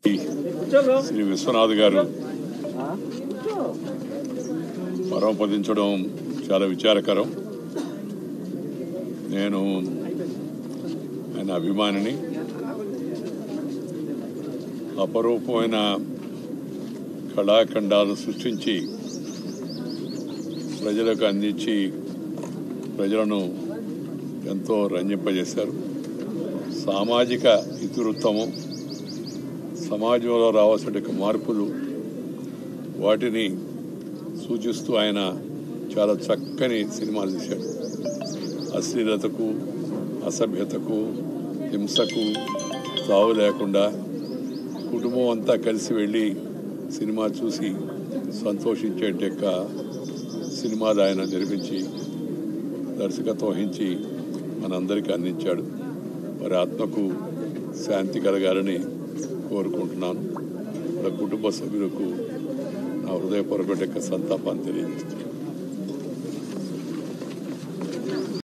శ్రీ విశ్వనాథ్ గారు పరమపదించడం చాలా విచారకరం నేను ఆయన అభిమానిని అపరూపమైన కళాఖండాలను సృష్టించి ప్రజలకు అందించి ప్రజలను ఎంతో రంజింపజేశారు సామాజిక ఇతివృత్తము సమాజంలో రావాల్సిన మార్పులు వాటిని సూచిస్తూ ఆయన చాలా చక్కని సినిమాలు తీశాడు అశ్లీలతకు అసభ్యతకు హింసకు తావు లేకుండా కుటుంబం అంతా కలిసి వెళ్ళి సినిమా చూసి సంతోషించే యొక్క సినిమాలు ఆయన నిర్మించి దర్శకత్వం వహించి మనందరికీ అందించాడు వారి ఆత్మకు శాంతి కలగాలని కోరుకుంటున్నాను వాళ్ళ కుటుంబ సభ్యులకు నా హృదయపూర్వక యొక్క సంతాపాన్ని తెలియజేస్తున్నాను